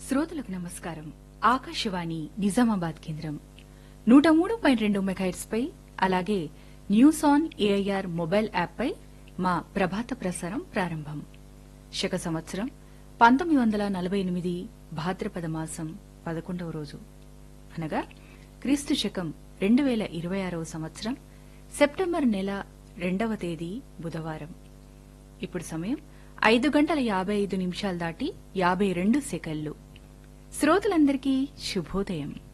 శ్రోతలకు నమస్కారం ఆకాశవాణి నిజామాబాద్ కేంద్రం నూట మూడు పాయింట్ రెండు మెగాహెట్స్ పై అలాగే news on AIR mobile app పై మా ప్రభాత ప్రసారం ప్రారంభం శక సంవత్సరం పంతొమ్మిది వందల నలభై ఎనిమిది భాద్రపద మాసం పదకొండవ రోజు అనగా క్రీస్తు శకం రెండు వేల ఇరవై ఆరవ సంవత్సరం సెప్టెంబర్ నెల రెండవ తేదీ బుధవారం ఇప్పుడు సమయం ఐదు గంటల యాభై ఐదు నిమిషాలు దాటి యాభై రెండు సెకన్లు శ్రోతలందరికీ శుభోదయం